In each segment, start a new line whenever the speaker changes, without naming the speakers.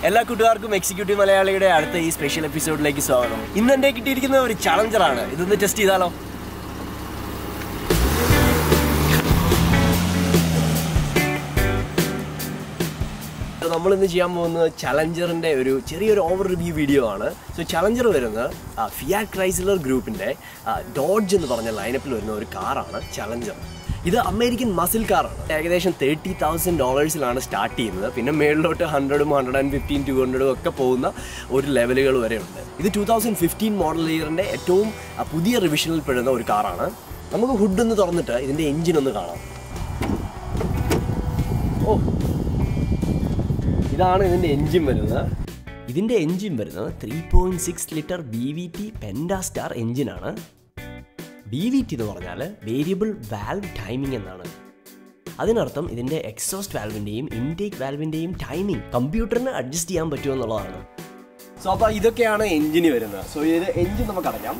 എല്ലാ കൂട്ടുകാർക്കും എക്സിക്യൂട്ടീവ് മലയാളിയുടെ അടുത്ത ഈ സ്പെഷ്യൽ എപ്പിസോഡിലേക്ക് സ്വാഗതം ഇന്ന് എൻ്റെ കിട്ടിയിരിക്കുന്ന ഒരു ചലഞ്ചറാണ് ഇതൊന്ന് ടെസ്റ്റ് ചെയ്താലോ നമ്മൾ ഇന്ന് ചെയ്യാൻ പോകുന്നത് ചലഞ്ചറിന്റെ ഒരു ചെറിയൊരു ഓവർ റിവ്യൂ വീഡിയോ ആണ് സോ ചലഞ്ചർ വരുന്നത് ഫിയാറ്റ് ക്രൈസിലർ ഗ്രൂപ്പിന്റെ ഡോഡ്ജ് എന്ന് പറഞ്ഞ ലൈനപ്പിൽ വരുന്ന ഒരു കാറാണ് ചലഞ്ചർ ഇത് അമേരിക്കൻ മസിൽ കാറാണ് ഏകദേശം തേർട്ടി തൗസൻഡ് ഡോളേഴ്സിലാണ് സ്റ്റാർട്ട് ചെയ്യുന്നത് പിന്നെ മേളിലോട്ട് ഹൺഡ്രഡും ഹൺഡ്രഡ് ആൻഡ് ഫിഫ്റ്റീൻ ടു ഹൺഡ്രഡും ഒക്കെ പോകുന്ന ഒരു ലെവലുകൾ വരെ ഉണ്ട് ഇത് ടൂ തൗസൻഡ് ഫിഫ്റ്റീൻ മോഡൽ ഇയറിന്റെ ഏറ്റവും ആ, പുതിയ റിവിഷനിൽ പെടുന്ന ഒരു കാറാണ് നമുക്ക് ഹുഡ് ഒന്ന് തുറന്നിട്ട് ഇതിന്റെ എഞ്ചിൻ ഒന്ന് കാണാം ഓ ഇതാണ് ഇതിന്റെ എഞ്ചിൻ വരുന്നത് ഇതിന്റെ എഞ്ചിൻ വരുന്നത് three point six litre B V T pentastar എഞ്ചിനാണ് ബി വി ടി എന്ന് പറഞ്ഞാൽ വേരിയബിൾ വാൽവ് ടൈമിംഗ് എന്നാണ് അതിനർത്ഥം ഇതിന്റെ എക്സോസ്റ്റ് വാൽവിന്റെയും ഇൻടേക്ക് വാൽവിന്റെയും ടൈമിംഗ് കമ്പ്യൂട്ടറിന് അഡ്ജസ്റ്റ് ചെയ്യാൻ പറ്റുമെന്നുള്ളതാണ് സോ അപ്പോൾ ഇതൊക്കെയാണ് എഞ്ചിന് വരുന്നത് സോ ഇത് എഞ്ചിൻ നമുക്ക് അടയ്ക്കാം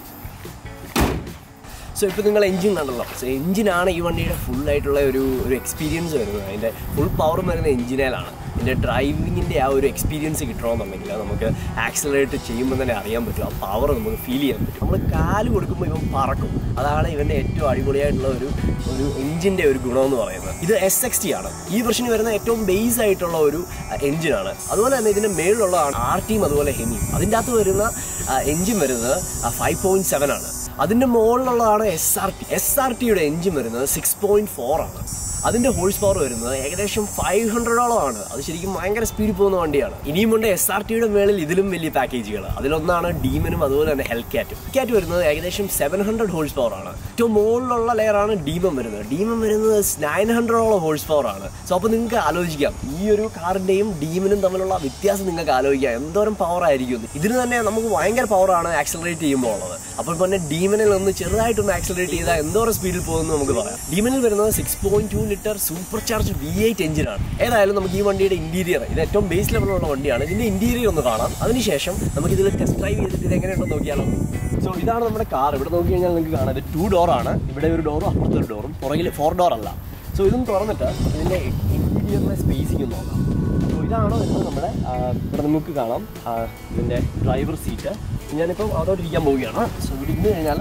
സോ ഇപ്പോൾ നിങ്ങൾ എഞ്ചിൻ കണ്ടല്ലോ സോ എഞ്ചിനാണ് ഈ വണ്ടിയുടെ ഫുൾ ആയിട്ടുള്ള ഒരു ഒരു എക്സ്പീരിയൻസ് വരുന്നത് അതിൻ്റെ ഫുൾ പവർ വരുന്ന എഞ്ചിനേലാണ് ഇതിൻ്റെ ഡ്രൈവിങ്ങിൻ്റെ ആ ഒരു എക്സ്പീരിയൻസ് കിട്ടണമെന്നുണ്ടെങ്കിൽ നമുക്ക് ആക്സിലറേറ്റ് ചെയ്യുമ്പോൾ തന്നെ അറിയാൻ പറ്റും ആ പവർ നമുക്ക് ഫീൽ ചെയ്യാൻ പറ്റും നമ്മൾ കാല് കൊടുക്കുമ്പോൾ ഇവൻ പറക്കും അതാണ് ഇവൻ്റെ ഏറ്റവും അടിപൊളിയായിട്ടുള്ള ഒരു ഒരു എഞ്ചിൻ്റെ ഒരു ഗുണമെന്ന് പറയുന്നത് ഇത് എസ് എക്സ് ടി ആണ് ഈ വർഷന് വരുന്ന ഏറ്റവും ബേസ് ആയിട്ടുള്ള ഒരു എഞ്ചിനാണ് അതുപോലെ തന്നെ ഇതിൻ്റെ മേളിലുള്ളതാണ് ആർ ടിയും അതുപോലെ ഹെമിയും അതിൻ്റെ അകത്ത് വരുന്ന എഞ്ചിൻ വരുന്നത് ഫൈവ് പോയിന്റ് സെവൻ ആണ് അതിന്റെ മുകളിലുള്ളതാണ് S R T S R ടിയുടെ എഞ്ചിൻ വരുന്നത് സിക്സ് പോയിന്റ് ഫോർ ആണ് അതിന്റെ ഹോഴ്സ് പവർ വരുന്നത് ഏകദേശം ഫൈവ് ഹൺഡ്രഡോളം ആണ് അത് ശരിക്കും ഭയങ്കര സ്പീഡിൽ പോകുന്ന വണ്ടിയാണ് ഇനിയുമുണ്ട് എസ് ആർ ടിയുടെ മേളിൽ ഇതിലും വലിയ പാക്കേജുകൾ അതിലൊന്നാണ് ഡീമനും അതുപോലെ തന്നെ ഹെൽ കാറ്റും കാറ്റ് വരുന്നത് ഏകദേശം സെവൻ ഹൺഡ്രഡ് ഹോഴ്സ് പവർ ആണ് ഏറ്റവും മുകളിലുള്ള ലെയറാണ് ഡീമൻ വരുന്നത് ഡീമൻ വരുന്നത് നയൻ ഹൺഡ്രഡോളം ഹോഴ്സ് പവർ ആണ് സോ അപ്പോൾ നിങ്ങൾക്ക് ആലോചിക്കാം ഈ ഒരു കാറിന്റെയും ഡീമനും തമ്മിലുള്ള വ്യത്യാസം നിങ്ങൾക്ക് ആലോചിക്കാം എന്തോരം പവർ ആയിരിക്കും എന്ന്. ഇതിന് തന്നെ നമുക്ക് ഭയങ്കര പവറാണ് ആക്സലറേറ്റ് ചെയ്യുമ്പോൾ ഉള്ളത് അപ്പോൾ പിന്നെ ഡീമനിൽ ഒന്ന് ചെറുതായിട്ടൊന്ന് ആക്സലറേറ്റ് ചെയ്താൽ എന്തോരം സ്പീഡിൽ പോകുന്നു നമുക്ക് പറയാം ഡീമനിൽ വരുന്നത് six point two litre super charge V eight എഞ്ചിനാണ് ഏതായാലും നമുക്ക് ഈ വണ്ടിയുടെ ഇന്റീരിയർ ഇത് ഏറ്റവും ബേസ് ലെവലുള്ള വണ്ടിയാണ് ഇതിന്റെ ഇന്റീരിയർ ഒന്ന് കാണാം അതിനുശേഷം നമുക്ക് ഇതിൽ ടെസ്റ്റ് ഡ്രൈവ് ചെയ്തിട്ട് ഇത് എങ്ങനെയുണ്ടെന്ന് നോക്കിയാലോ സോ ഇതാണ് നമ്മുടെ കാർ ഇവിടെ നോക്കി കഴിഞ്ഞാൽ നിങ്ങൾക്ക് കാണാം ഇത് ടു ഡോർ ആണ് ഇവിടെ ഒരു ഡോറും അപ്പുറത്തെ ഒരു ഡോറും പുറകിൽ ഫോർ ഡോർ അല്ല സോ ഇതും തുറന്നിട്ട് ഇതിന്റെ ഇന്റീരിയറിലെ സ്പേസിംഗ് ഒന്ന് നോക്കാം സോ ഇതാണ് വരുന്നത് നമ്മുടെ ആ, ഇവിടെ നമുക്ക് കാണാം ആ, ഇതിന്റെ ഡ്രൈവർ സീറ്റ് ഞാനിപ്പം അതോട്ട് ഇരിക്കാൻ പോവുകയാണ് സോ ഇവിടെ ഇരുന്ന് കഴിഞ്ഞാൽ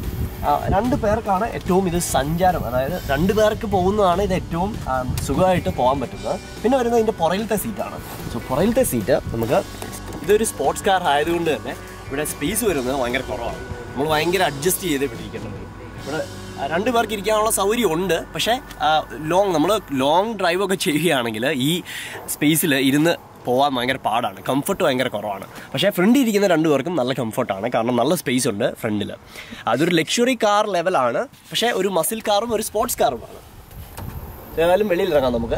ആ, രണ്ട് പേർക്കാണ് ഏറ്റവും ഇത് സഞ്ചാരം അതായത് രണ്ട് പേർക്ക് പോകുന്നതാണ് ഇത് ഏറ്റവും ആ, സുഖമായിട്ട് പോകാൻ പറ്റുന്നത് പിന്നെ വരുന്നത് ഇതിൻ്റെ പുറയിലത്തെ സീറ്റാണ് സോ പുറയിലത്തെ സീറ്റ് നമുക്ക് ഇതൊരു സ്പോർട്സ് കാർ ആയതുകൊണ്ട് തന്നെ ഇവിടെ സ്പേസ് വരുന്നത് ഭയങ്കര കുറവാണ് നമ്മൾ ഭയങ്കര അഡ്ജസ്റ്റ് ചെയ്ത് ഇവിടെ ഇരിക്കേണ്ടത് ഇവിടെ ആ, രണ്ട് പേർക്ക് ഇരിക്കാനുള്ള സൗകര്യം ഉണ്ട് പക്ഷേ ലോങ് നമ്മൾ ലോങ് ഡ്രൈവ് ഒക്കെ ചെയ്യുകയാണെങ്കിൽ ഈ സ്പേസിൽ ഇരുന്ന് പോകാൻ ഭയങ്കര പാടാണ് കംഫർട്ട് ഭയങ്കര കുറവാണ് പക്ഷേ ഫ്രണ്ടിൽ ഇരിക്കുന്ന രണ്ടു പേർക്കും നല്ല കംഫർട്ടാണ് കാരണം നല്ല സ്പേസ് ഉണ്ട് ഫ്രണ്ടിൽ അതൊരു ലക്ഷറി കാർ ലെവലാണ് പക്ഷേ ഒരു മസിൽ കാറും ഒരു സ്പോർട്സ് കാറുമാണ് ഏതായാലും വെളിയിൽ ഇറങ്ങാം നമുക്ക്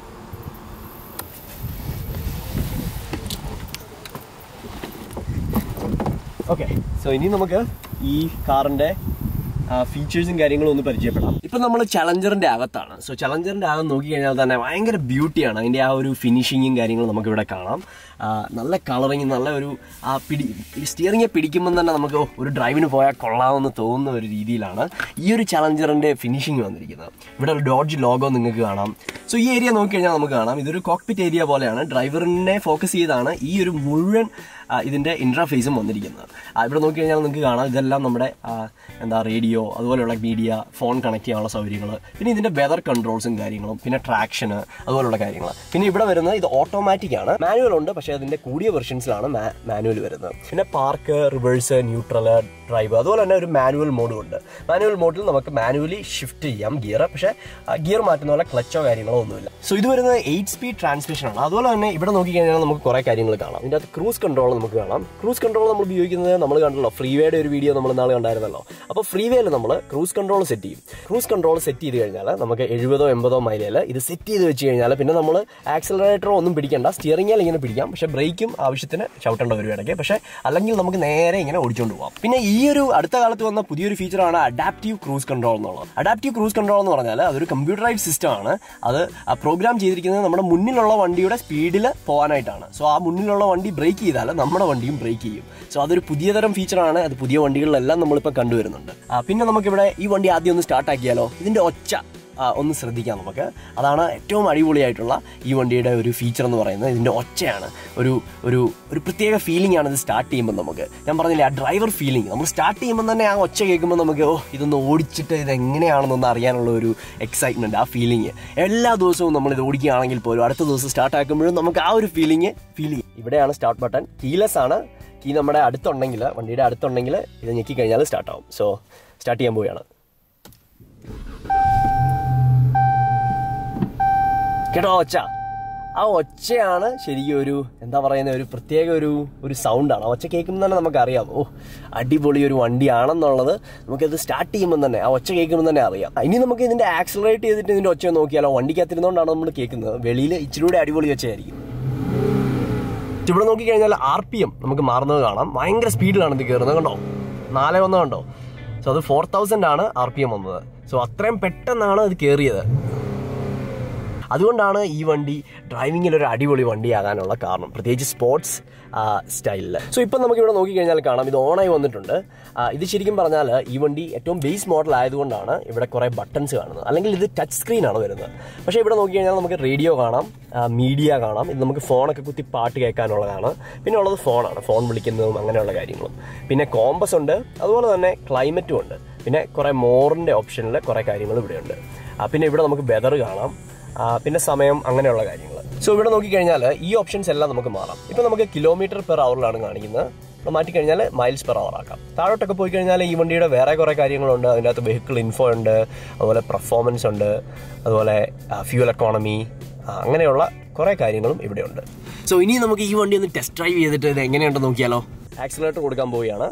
ഓക്കെ സോ ഇനി നമുക്ക് ഈ കാറിന്റെ ഫീച്ചേഴ്സും കാര്യങ്ങളും ഒന്ന് പരിചയപ്പെടാം ഇപ്പൊ നമ്മൾ ചലഞ്ചറിന്റെ അകത്താണ് സോ ചലഞ്ചറിന്റെ അകം നോക്കി കഴിഞ്ഞാൽ തന്നെ ഭയങ്കര ബ്യൂട്ടിയാണ് അതിന്റെ ആ ഒരു ഫിനിഷിങ്ങും കാര്യങ്ങളും നമുക്ക് ഇവിടെ കാണാം ആ, നല്ല കളറിങ് നല്ല ഒരു ആ പിടി സ്റ്റിയറിംഗെ പിടിക്കുമ്പോൾ തന്നെ നമുക്ക് ഓ, ഒരു ഡ്രൈവിന് പോയാൽ കൊള്ളാമെന്ന് തോന്നുന്ന ഒരു രീതിയിലാണ് ഈ ഒരു ചലഞ്ചറിന്റെ ഫിനിഷിങ് വന്നിരിക്കുന്നത് ഇവിടെ ഒരു ഡോഡ്ജ് ലോഗോ നിങ്ങൾക്ക് കാണാം സോ ഈ ഏരിയ നോക്കി കഴിഞ്ഞാൽ നമുക്ക് കാണാം ഇതൊരു കോക്പിറ്റ് ഏരിയ പോലെയാണ് ഡ്രൈവറിനെ ഫോക്കസ് ചെയ്താണ് ഈ ഒരു മുഴുവൻ ആ, ഇതിന്റെ ഇന്റർഫേസും വന്നിരിക്കുന്നത് ആ, ഇവിടെ നോക്കി കഴിഞ്ഞാൽ നിങ്ങൾക്ക് കാണാം ഇതെല്ലാം നമ്മുടെ ആ, എന്താ റേഡിയോ അതുപോലെയുള്ള മീഡിയ ഫോൺ കണക്ട് ചെയ്യാനുള്ള സൗകര്യങ്ങൾ പിന്നെ ഇതിന്റെ വെതർ കൺട്രോൾസും കാര്യങ്ങളും പിന്നെ ട്രാക്ഷന് അതുപോലുള്ള കാര്യങ്ങൾ പിന്നെ ഇവിടെ വരുന്നത് ഇത് ഓട്ടോമാറ്റിക് ആണ് മാനുവൽ ഉണ്ട് പക്ഷേ അതിന്റെ കൂടിയ വെർഷൻസിലാണ് മാനുവൽ വരുന്നത് പിന്നെ പാർക്ക് റിവേഴ്സ് ന്യൂട്രൽ ഡ്രൈവ് അതുപോലെ തന്നെ ഒരു മാനുവൽ മോഡും ഉണ്ട് മാനുവൽ മോഡിൽ നമുക്ക് മാനുവലി ഷിഫ്റ്റ് ചെയ്യാം ഗിയർ പക്ഷേ ഗിയർ മാറ്റുന്ന പോലെ ക്ലച്ചോ കാര്യങ്ങളോ ഒന്നുമില്ല സോ ഇത് വരുന്നത് എയ്റ്റ് സ്പീഡ് ട്രാൻസ്മിഷൻ ആണ് അതുപോലെ തന്നെ ഇവിടെ നോക്കി കഴിഞ്ഞാൽ നമുക്ക് കുറേ കാര്യങ്ങൾ കാണാം ഇതിൻ്റെ അകത്ത് ക്രൂസ് കൺട്രോൾ നമുക്ക് കാണാം ക്രൂസ് കൺട്രോൾ നമ്മൾ ഉപയോഗിക്കുന്നത് നമ്മൾ കണ്ടല്ലോ ഫ്രീവേയുടെ ഒരു വീഡിയോ നമ്മൾ നാളെ കണ്ടായിരുന്നല്ലോ അപ്പോൾ ഫ്രീവേയിൽ നമ്മൾ ക്രൂസ് കൺട്രോൾ സെറ്റ് ചെയ്യും ക്രൂസ് കൺട്രോൾ സെറ്റ് ചെയ്ത് കഴിഞ്ഞാൽ നമുക്ക് എഴുപതോ എൺപതോ മൈലിൽ ഇത് സെറ്റ് ചെയ്ത് വെച്ച് കഴിഞ്ഞാൽ പിന്നെ നമ്മൾ ആക്സിലറേറ്ററോ ഒന്നും പിടിക്കണ്ട സ്റ്റിയറിംഗിൽ ഇങ്ങനെ പിടിക്കാം പക്ഷേ ബ്രേക്കും ആവശ്യത്തിന് ചവിട്ടേണ്ട വരും ഇടയ്ക്ക് പക്ഷേ അല്ലെങ്കിൽ നമുക്ക് നേരെ ഇങ്ങനെ ഓടിച്ചുകൊണ്ട് പോകാം പിന്നെ ഈ ഒരു അടുത്ത കാലത്ത് വന്ന പുതിയൊരു ഫീച്ചറാണ് അഡാപ്റ്റീവ് ക്രൂസ് കൺട്രോൾ എന്നുള്ളത് അഡാപ്റ്റീവ് ക്രൂസ് കൺട്രോൾ എന്ന് പറഞ്ഞാൽ അതൊരു കമ്പ്യൂട്ടറൈസ്ഡ് സിസ്റ്റം ആണ് അത് പ്രോഗ്രാം ചെയ്തിരിക്കുന്നത് നമ്മുടെ മുന്നിലുള്ള വണ്ടിയുടെ സ്പീഡിൽ പോകാനായിട്ടാണ് സോ ആ മുന്നിലുള്ള വണ്ടി ബ്രേക്ക് ചെയ്താൽ നമ്മുടെ വണ്ടിയും ബ്രേക്ക് ചെയ്യും സോ അതൊരു പുതിയ തരം ഫീച്ചറാണ് അത് പുതിയ വണ്ടികളിലെല്ലാം നമ്മളിപ്പോൾ കണ്ടുവരുന്നുണ്ട് ആ, പിന്നെ നമുക്കിവിടെ ഈ വണ്ടി ആദ്യം ഒന്ന് സ്റ്റാർട്ട് ആക്കിയാലോ ഇതിന്റെ ഒച്ച ആ, ഒന്ന് ശ്രദ്ധിക്കാം നമുക്ക് അതാണ് ഏറ്റവും അടിപൊളിയായിട്ടുള്ള ഈ വണ്ടിയുടെ ഒരു ഫീച്ചർ എന്ന് പറയുന്നത് ഇതിൻ്റെ ഒച്ചയാണ് ഒരു ഒരു ഒരു പ്രത്യേക ഫീലിംഗ് ആണ് ഇത് സ്റ്റാർട്ട് ചെയ്യുമ്പോൾ നമുക്ക് ഞാൻ പറഞ്ഞില്ലേ ആ ഡ്രൈവർ ഫീലിംഗ് നമ്മൾ സ്റ്റാർട്ട് ചെയ്യുമ്പോൾ തന്നെ ആ ഒച്ച കേൾക്കുമ്പോൾ നമുക്ക് ഓ ഇതൊന്ന് ഓടിച്ചിട്ട് ഇത് എങ്ങനെയാണെന്നൊന്ന് അറിയാനുള്ള ഒരു എക്സൈറ്റ്മെൻറ്റ് ആ ഫീലിംഗ് എല്ലാ ദിവസവും നമ്മൾ ഇത് ഓടിക്കുകയാണെങ്കിൽ പോലും അടുത്ത ദിവസം സ്റ്റാർട്ട് ആക്കുമ്പോഴും നമുക്ക് ആ ഒരു ഫീലിംഗ് ഫീൽ ചെയ്യും ഇവിടെയാണ് സ്റ്റാർട്ട് ബട്ടൺ കീലെസ് ആണ് കീ നമ്മുടെ അടുത്തുണ്ടെങ്കിൽ വണ്ടിയുടെ അടുത്തുണ്ടെങ്കിൽ ഇത് ഞെക്കി കഴിഞ്ഞാൽ സ്റ്റാർട്ട് ആവും സോ സ്റ്റാർട്ട് ചെയ്യാൻ പോവുകയാണ് കേട്ടോ ഒച്ച ആ ഒച്ചയാണ് ശരിക്കും ഒരു എന്താ പറയുന്ന ഒരു പ്രത്യേക ഒരു ഒരു സൗണ്ടാണ് ആ ഒച്ച കേൾക്കുമ്പോൾ തന്നെ നമുക്കറിയാം ഓ അടിപൊളി ഒരു വണ്ടിയാണെന്നുള്ളത് നമുക്കത് സ്റ്റാർട്ട് ചെയ്യുമ്പോൾ തന്നെ ആ ഒച്ച കേൾക്കുമ്പോൾ തന്നെ അറിയാം ഇനി നമുക്ക് ഇതിന്റെ ആക്സിലറേറ്റ് ചെയ്തിട്ട് ഇതിന്റെ ഒച്ച നോക്കിയാലോ വണ്ടിക്കകത്തിരുന്നോണ്ടാണ് നമ്മൾ കേൾക്കുന്നത് വെളിയിൽ ഇച്ചിരി കൂടെ അടിപൊളി ഒച്ചയായിരിക്കും ഇവിടെ നോക്കിക്കഴിഞ്ഞാൽ ആർ പി എം നമുക്ക് മാറുന്നത് കാണാം ഭയങ്കര സ്പീഡിലാണ് ഇത് കയറുന്നത് കണ്ടോ നാല് ഒന്ന് കണ്ടോ സോ അത് ഫോർ തൗസൻഡ് ആണ് ആർ പി എം വന്നത് സോ അത്രയും പെട്ടെന്നാണ് അത് കയറിയത് അതുകൊണ്ടാണ് ഈ വണ്ടി ഡ്രൈവിങ്ങിൽ ഒരു അടിപൊളി വണ്ടിയാകാനുള്ള കാരണം പ്രത്യേകിച്ച് സ്പോർട്സ് സ്റ്റൈലിൽ സോ ഇപ്പം നമുക്ക് ഇവിടെ നോക്കിക്കഴിഞ്ഞാൽ കാണാം ഇത് ഓണായി വന്നിട്ടുണ്ട് ആ, ഇത് ശരിക്കും പറഞ്ഞാൽ ഈ വണ്ടി ഏറ്റവും ബേസ് മോഡൽ ആയതുകൊണ്ടാണ് ഇവിടെ കുറേ ബട്ടൺസ് കാണുന്നത് അല്ലെങ്കിൽ ഇത് ടച്ച് സ്ക്രീൻ ആണ് വരുന്നത് പക്ഷേ ഇവിടെ നോക്കിക്കഴിഞ്ഞാൽ നമുക്ക് റേഡിയോ കാണാം മീഡിയ കാണാം ഇത് നമുക്ക് ഫോണൊക്കെ കുത്തി പാട്ട് കേൾക്കാനുള്ളതാണ് പിന്നെ ഉള്ളത് ഫോണാണ് ഫോൺ വിളിക്കുന്നതും അങ്ങനെയുള്ള കാര്യങ്ങളും പിന്നെ കോമ്പസ് ഉണ്ട് അതുപോലെ തന്നെ ക്ലൈമറ്റും ഉണ്ട് പിന്നെ കുറേ മോറിൻ്റെ ഓപ്ഷനിൽ കുറേ കാര്യങ്ങൾ ഇവിടെയുണ്ട് ആ, പിന്നെ ഇവിടെ നമുക്ക് വെതർ കാണാം ആ, പിന്നെ സമയം അങ്ങനെയുള്ള കാര്യങ്ങൾ സോ ഇവിടെ നോക്കിക്കഴിഞ്ഞാൽ ഈ ഓപ്ഷൻസ് എല്ലാം നമുക്ക് മാറാം ഇപ്പം നമുക്ക് കിലോമീറ്റർ പെർ അവറിലാണ് കാണിക്കുന്നത് നമ്മൾ മാറ്റിക്കഴിഞ്ഞാൽ മൈൽസ് പെർ അവർ ആക്കാം താഴോട്ടൊക്കെ പോയി കഴിഞ്ഞാൽ ഈ വണ്ടിയുടെ വേറെ കുറേ കാര്യങ്ങളുണ്ട് അതിൻ്റെ അകത്ത് വെഹിക്കിൾ ഇൻഫോ ഉണ്ട് അതുപോലെ പെർഫോമൻസ് ഉണ്ട് അതുപോലെ ഫ്യൂൽ എക്കോണമി അങ്ങനെയുള്ള കുറേ കാര്യങ്ങളും ഇവിടെയുണ്ട് സോ ഇനി നമുക്ക് ഈ വണ്ടി ഒന്ന് ടെസ്റ്റ് ഡ്രൈവ് ചെയ്തിട്ട് ഇത് എങ്ങനെയുണ്ടെന്ന് നോക്കിയാലോ ആക്സിലേറ്റർ കൊടുക്കാൻ പോവുകയാണ്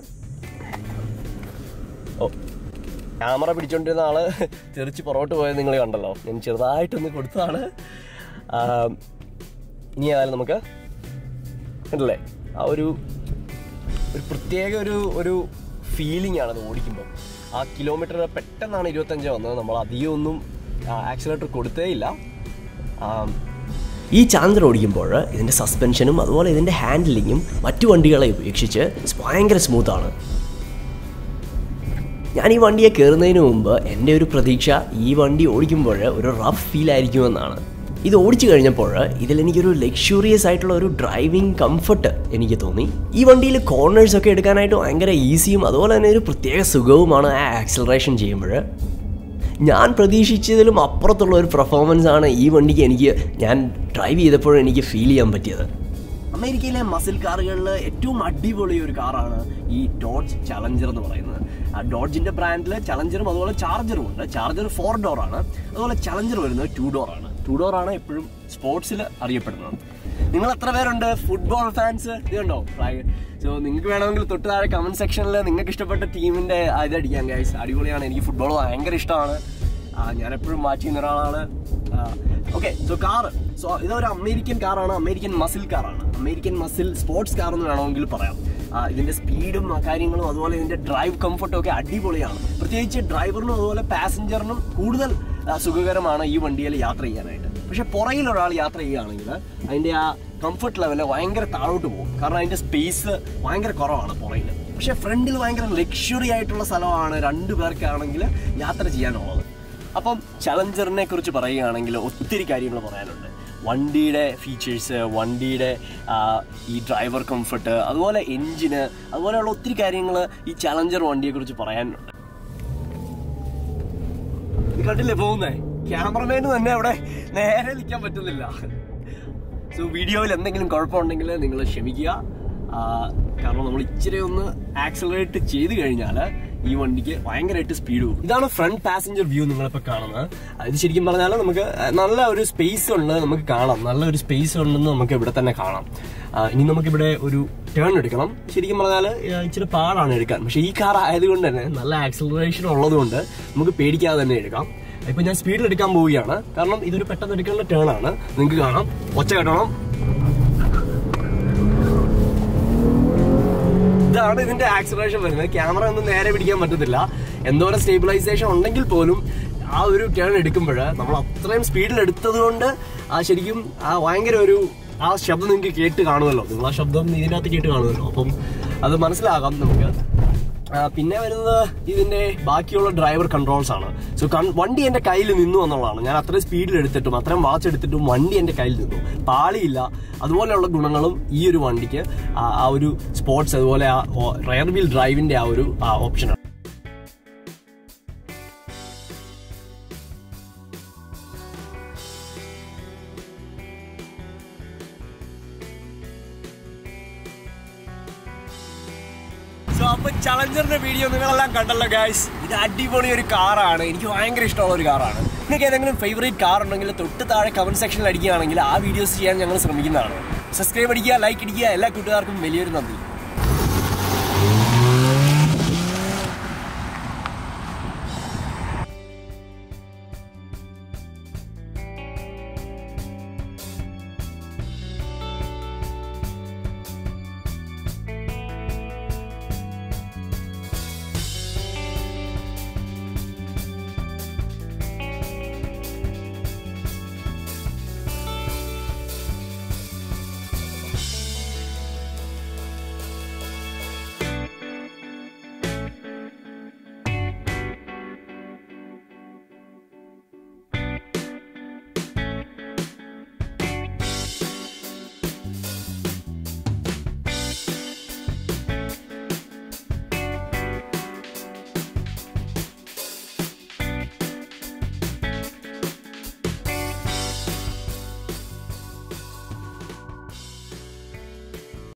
ഓ ക്യാമറ പിടിച്ചോണ്ടിരുന്ന ആള് തെറിച്ച് പുറകോട്ട് പോയത് നിങ്ങൾ കണ്ടല്ലോ ഞാൻ ചെറുതായിട്ടൊന്ന് കൊടുത്തതാണ് ആം, ഇനി ഏതായാലും നമുക്ക് കണ്ടല്ലേ ആ ഒരു ഒരു പ്രത്യേക ഒരു ഒരു ഫീലിംഗ് ആണ് അത് ഓടിക്കുമ്പോൾ ആ കിലോമീറ്റർ പെട്ടെന്നാണ് ഇരുപത്തഞ്ച് വന്നത് നമ്മൾ അധികം ഒന്നും ആക്സിലേറ്റർ കൊടുത്തേ ഇല്ല ആം, ഈ ചാന്ദ്ര ഓടിക്കുമ്പോൾ ഇതിൻ്റെ സസ്പെൻഷനും അതുപോലെ ഇതിൻ്റെ ഹാൻഡിലിങ്ങും മറ്റു വണ്ടികളെ ഉപേക്ഷിച്ച് ഭയങ്കര സ്മൂത്താണ് ഞാൻ ഈ വണ്ടിയെ കയറുന്നതിന് മുമ്പ് എൻ്റെ ഒരു പ്രതീക്ഷ ഈ വണ്ടി ഓടിക്കുമ്പോൾ ഒരു റഫ് ഫീൽ ആയിരിക്കുമെന്നാണ് ഇത് ഓടിച്ചു കഴിഞ്ഞപ്പോൾ ഇതിൽ എനിക്കൊരു ലക്ഷൂറിയസ് ആയിട്ടുള്ള ഒരു ഡ്രൈവിംഗ് കംഫർട്ട് എനിക്ക് തോന്നി ഈ വണ്ടിയിൽ കോർണേഴ്സ് ഒക്കെ എടുക്കാനായിട്ട് ഭയങ്കര ഈസിയും അതുപോലെ തന്നെ ഒരു പ്രത്യേക സുഖവുമാണ് ആ ആക്സലറേഷൻ ചെയ്യുമ്പോൾ ഞാൻ പ്രതീക്ഷിച്ചതിലും അപ്പുറത്തുള്ള ഒരു പെർഫോമൻസ് ആണ് ഈ വണ്ടിക്ക് എനിക്ക് ഞാൻ ഡ്രൈവ് ചെയ്തപ്പോൾ എനിക്ക് ഫീൽ ചെയ്യാൻ പറ്റിയത് അമേരിക്കയിലെ മസിൽ കാറുകളിൽ ഏറ്റവും അടിപൊളി ഒരു കാറാണ് ഈ ഡോഡ്ജ് ചലഞ്ചർ എന്ന് പറയുന്നത് ആ ഡോഡ്ജിന്റെ ബ്രാൻഡിൽ ചലഞ്ചറും അതുപോലെ ചാർജറും ഉണ്ട് ചാർജർ ഫോർ ഡോർ ആണ് അതുപോലെ ചലഞ്ചർ വരുന്നത് ടു ഡോർ ആണ് ടു ഡോർ ആണ് എപ്പോഴും സ്പോർട്സിൽ അറിയപ്പെടുന്നത് നിങ്ങൾ എത്ര പേരുണ്ട് ഫുട്ബോൾ ഫാൻസ് ഇത് കണ്ടോ സോ നിങ്ങൾക്ക് വേണമെങ്കിൽ തൊട്ട് താഴെ കമന്റ് സെക്ഷനിൽ നിങ്ങൾക്ക് ഇഷ്ടപ്പെട്ട ടീമിന്റെ ഇത് അടിക്കാം ഗൈസ് അടിപൊളിയാണ് എനിക്ക് ഫുട്ബോൾ ഭയങ്കര ഇഷ്ടമാണ് ആ, ഞാൻ എപ്പോഴും വാച്ച് ചെയ്യുന്ന ഒരാളാണ് ഓക്കെ സോ കാർ സോ ഇതൊരു അമേരിക്കൻ കാറാണ് അമേരിക്കൻ മസിൽ കാറാണ് അമേരിക്കൻ മസിൽ സ്പോർട്സ് കാർ എന്ന് വേണമെങ്കിൽ പറയാം ആ, ഇതിന്റെ സ്പീഡും ആ കാര്യങ്ങളും അതുപോലെ ഇതിന്റെ ഡ്രൈവ് കംഫർട്ടും ഒക്കെ അടിപൊളിയാണ് പ്രത്യേകിച്ച് ഡ്രൈവറിനും അതുപോലെ പാസഞ്ചറിനും കൂടുതൽ ആ, സുഖകരമാണ് ഈ വണ്ടിയിൽ യാത്ര ചെയ്യാനായിട്ട് പക്ഷെ പുറകിൽ ഒരാൾ യാത്ര ചെയ്യുകയാണെങ്കിൽ അതിന്റെ ആ കംഫർട്ട് ലെവൽ ഭയങ്കര താഴോട്ട് പോകും കാരണം അതിന്റെ സ്പേസ് ഭയങ്കര കുറവാണ് പുറകിൽ പക്ഷെ ഫ്രണ്ടിൽ ഭയങ്കര ലക്ഷറി ആയിട്ടുള്ള സ്ഥലമാണ് രണ്ടു പേർക്കാണെങ്കിൽ യാത്ര ചെയ്യാനുള്ളത് അപ്പം ചലഞ്ചറിനെ കുറിച്ച് പറയുകയാണെങ്കിൽ ഒത്തിരി കാര്യങ്ങൾ പറയാനുണ്ട് വണ്ടിയുടെ ഫീച്ചേഴ്സ് വണ്ടിയുടെ ആ, ഈ ഡ്രൈവർ കംഫർട്ട് അതുപോലെ എൻജിന് അതുപോലെയുള്ള ഒത്തിരി കാര്യങ്ങൾ ഈ ചലഞ്ചർ വണ്ടിയെക്കുറിച്ച് പറയാനുണ്ട് ഇത് കണ്ടില്ലേ പോകുന്നേ ക്യാമറമാന് തന്നെ അവിടെ നേരെ നിൽക്കാൻ പറ്റുന്നില്ല സോ വീഡിയോയിൽ എന്തെങ്കിലും കുഴപ്പമുണ്ടെങ്കിൽ നിങ്ങൾ ക്ഷമിക്കുക ആ, കാരണം നമ്മൾ ഇച്ചിരി ഒന്ന് ആക്സലറേറ്റ് ചെയ്ത് കഴിഞ്ഞാൽ ഈ വണ്ടിക്ക് ഭയങ്കരമായിട്ട് സ്പീഡ് പോകും ഇതാണ് ഫ്രണ്ട് പാസഞ്ചർ വ്യൂ നിങ്ങളിപ്പോൾ കാണുന്നത് ആ, ഇത് ശരിക്കും പറഞ്ഞാൽ നമുക്ക് നല്ല ഒരു സ്പേസ് ഉണ്ട് നമുക്ക് കാണാം നല്ല ഒരു സ്പേസ് ഉണ്ടെന്ന് നമുക്ക് ഇവിടെ തന്നെ കാണാം ആ, ഇനി നമുക്കിവിടെ ഒരു ടേൺ എടുക്കണം ശരിക്കും പറഞ്ഞാൽ ഇച്ചിരി പാടാണ് എടുക്കാൻ പക്ഷേ ഈ കാർ ആയതുകൊണ്ട് തന്നെ നല്ല ആക്സലറേഷൻ ഉള്ളതുകൊണ്ട് നമുക്ക് പേടിക്കാതെ തന്നെ എടുക്കാം ഇപ്പൊ ഞാൻ സ്പീഡിൽ എടുക്കാൻ പോവുകയാണ് കാരണം ഇതൊരു പെട്ടെന്ന് എടുക്കേണ്ട ടേൺ ആണ് നിങ്ങൾക്ക് കാണാം ഒച്ച കേട്ടോണം ഇതാണ് ഇതിന്റെ ആക്സലറേഷൻ വരുന്നത് ക്യാമറ ഒന്നും നേരെ പിടിക്കാൻ പറ്റത്തില്ല എന്തോരം സ്റ്റേബിലൈസേഷൻ ഉണ്ടെങ്കിൽ പോലും ആ ഒരു ടേൺ എടുക്കുമ്പോൾ നമ്മൾ അത്രയും സ്പീഡിൽ എടുത്തത് കൊണ്ട് ആ ശരിക്കും ആ ഭയങ്കര ഒരു ആ ശബ്ദം നിങ്ങൾക്ക് കേട്ട് കാണുമല്ലോ നിങ്ങൾ ആ ശബ്ദം ഇതിനകത്ത് കേട്ട് കാണുമല്ലോ അപ്പം അത് മനസ്സിലാകാം നമുക്ക് ആ, പിന്നെ വരുന്നത് ഇതിന്റെ ബാക്കിയുള്ള ഡ്രൈവർ കൺട്രോൾസ് ആണ് സോ വണ്ടി എന്റെ കയ്യിൽ നിന്നു എന്നുള്ളതാണ് ഞാൻ അത്രയും സ്പീഡിൽ എടുത്തിട്ടും അത്രയും വാച്ച് എടുത്തിട്ടും വണ്ടി എന്റെ കയ്യിൽ നിന്നു പാളിയില്ല അതുപോലെയുള്ള ഗുണങ്ങളും ഈ ഒരു വണ്ടിക്ക് ആ ആ ഒരു സ്പോർട്സ് അതുപോലെ ആ റയർ വീൽ ഡ്രൈവിന്റെ ആ ഒരു ഓപ്ഷനാണ് സോ അപ്പൊ ചലഞ്ചറിന്റെ വീഡിയോ നിങ്ങളെല്ലാം കണ്ടല്ലോ ഗൈസ് ഇത് അടിപൊളി ഒരു കാറാണ് എനിക്ക് ഭയങ്കര ഇഷ്ടമുള്ള ഒരു കാറാണ് നിങ്ങൾക്ക് ഏതെങ്കിലും ഫേവറേറ്റ് കാർ ഉണ്ടെങ്കിൽ തൊട്ട് താഴെ കമന്റ് സെക്ഷനിൽ അടിക്കുകയാണെങ്കിൽ ആ വീഡിയോസ് ചെയ്യാൻ ഞങ്ങൾ ശ്രമിക്കുന്നതാണ് സബ്സ്ക്രൈബ് അടിക്കുക ലൈക്ക് അടിക്കുക എല്ലാ കൂട്ടുകാർക്കും വലിയൊരു നന്ദി